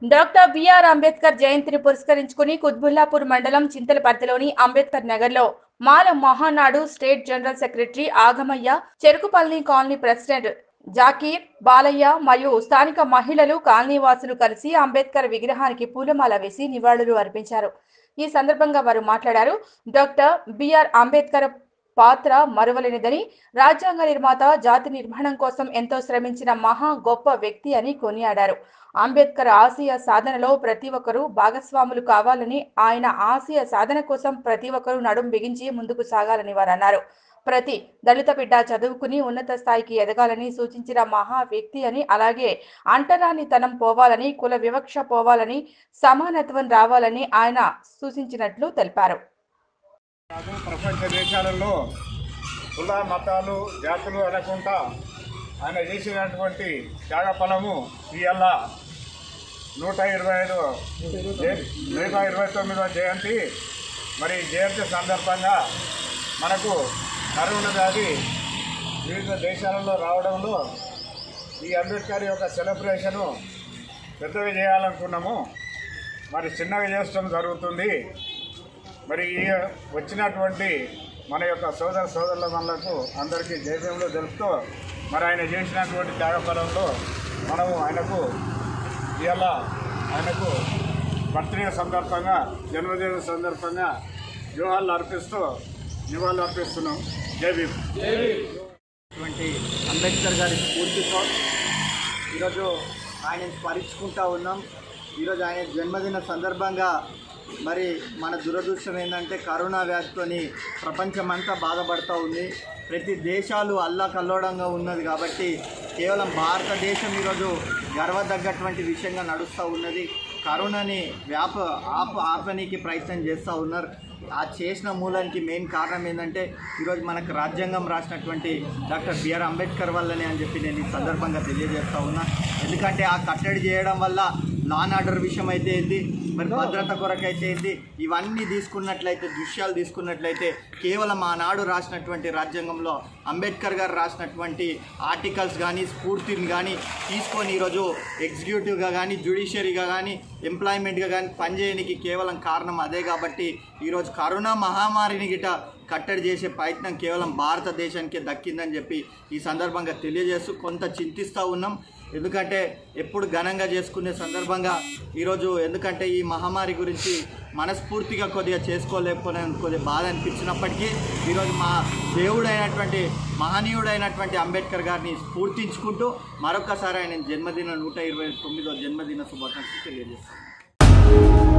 doctor BR Ambedkar జయంతిని పురస్కరించుకుని కుత్బుల్లాపూర్ మండలం చింతలపర్తిలోని అంబేద్కర్ నగర్ లో Mala Mahanadu state general secretary Agamaiah Cherukupalli colony president Zakir Balaiah మరియు స్థానిక మహిళలు కాలనీ వాసులు కలిసి అంబేద్కర్ విగ్రహానికి పూలమాల వేసి నివాళులు అర్పించారు ఈ సందర్భంగా వారు మాట్లాడారు డాక్టర్ బిఆర్ అంబేద్కర్ పాత్ర మరువలేనిదని రాజ్యాంగ నిర్మాత జాతి నిర్మాణం కోసం ఎంతో శ్రమించిన మహా గొప్ప వ్యక్తి అని కొనియాడారు అంబేద్కర్ ఆశయ సాధనలో ప్రతి ఒక్కరూ భాగస్వాములు కావాలని ఆయన ఆశయ సాధన కోసం ప్రతి ఒక్కరూ నడుం బిగించి ముందుకు సాగాలని వారు అన్నారు ప్రతి దళిత బిడ్డ చదువుకుని ఉన్నత స్థాయికి ఎదగాలని సూచించిన మహా వ్యక్తి అని అలాగే అంటరానితనం పోవాలని కుల వివక్ష పోవాలని సమానత్వం రావాలని ఆయన సూచించినట్లు తెలిపారు కాదు ప్రపంచ దేశాలలో కుల మతాలు జాతులు అనకుండా ఆయన చేసినటువంటి త్యాగఫలము ఇవాళ నూట ఇరవై ఐదు నూట ఇరవై తొమ్మిదవ జయంతి మరి జయంతి సందర్భంగా మనకు కరోనా వ్యాధి వివిధ దేశాలలో రావడంలో ఈ అంబేద్కర్ యొక్క సెలబ్రేషను పెద్దగా చేయాలనుకున్నాము మరి చిన్నగా చేస్తడం జరుగుతుంది మరి ఈ వచ్చినటువంటి మన యొక్క సోదర సోదరుల మనలకు అందరికీ జైవ్యంలో తెలుపుతూ మరి ఆయన చేసినటువంటి త్యాగఫలంలో మనము ఆయనకు ఇవాళ ఆయనకు బర్త్డే సందర్భంగా జన్మదిన సందర్భంగా జోహార్లు అర్పిస్తూ నివాళులు అర్పిస్తున్నాం జై భీమ్ అటువంటి అంబేద్కర్ గారి స్ఫూర్తితో ఈరోజు ఆయన స్మరించుకుంటా ఉన్నాం ఈరోజు ఆయన జన్మదిన సందర్భంగా మరి మన దురదృష్టం ఏంటంటే కరోనా వ్యాధితోని ప్రపంచమంతా బాధపడుతూ ఉంది ప్రతి దేశాలు అల్లాకల్లోడంగా ఉన్నది కాబట్టి కేవలం భారతదేశం ఈరోజు గర్వదగ్గటువంటి విషయంగా నడుస్తూ ఉన్నది కరోనాని వ్యాప ఆప ఆపనీకి ప్రయత్నం చేస్తూ ఉన్నారు ఆ చేసిన మూలానికి మెయిన్ కారణం ఏంటంటే ఈరోజు మనకు రాజ్యాంగం రాసినటువంటి డాక్టర్ బిఆర్ అంబేద్కర్ వల్లనే అని చెప్పి నేను ఈ సందర్భంగా తెలియజేస్తా ఉన్నా ఎందుకంటే ఆ కట్టడి చేయడం వల్ల లాన్ ఆర్డర్ విషయం అయితే ఏంది మరి భద్రత కొరకైతే ఏంది ఇవన్నీ తీసుకున్నట్లయితే దృశ్యాలు తీసుకున్నట్లయితే కేవలం ఆనాడు రాసినటువంటి రాజ్యాంగంలో అంబేద్కర్ గారు రాసినటువంటి ఆర్టికల్స్ కానీ స్ఫూర్తిని కానీ తీసుకొని ఈరోజు ఎగ్జిక్యూటివ్గా కానీ జ్యుడిషియరీగా కానీ ఎంప్లాయ్మెంట్గా కానీ పనిచేయడానికి కేవలం కారణం అదే కాబట్టి ఈరోజు కరోనా మహమ్మారిని గిట కట్టడి చేసే ప్రయత్నం కేవలం భారతదేశానికే దక్కిందని చెప్పి ఈ సందర్భంగా తెలియజేస్తూ కొంత చింతిస్తూ ఉన్నాం ఎందుకంటే ఎప్పుడు ఘనంగా చేసుకునే సందర్భంగా ఈరోజు ఎందుకంటే ఈ మహమ్మారి గురించి మనస్ఫూర్తిగా కొద్దిగా చేసుకోలేకపోయినా కొద్దిగా బాధ అనిపించినప్పటికీ ఈరోజు మా దేవుడైనటువంటి మహనీయుడైనటువంటి అంబేద్కర్ గారిని స్ఫూర్తించుకుంటూ మరొకసారి ఆయన జన్మదిన నూట ఇరవై తొమ్మిదో జన్మదిన శుభాకాంక్షలు తెలియజేస్తాను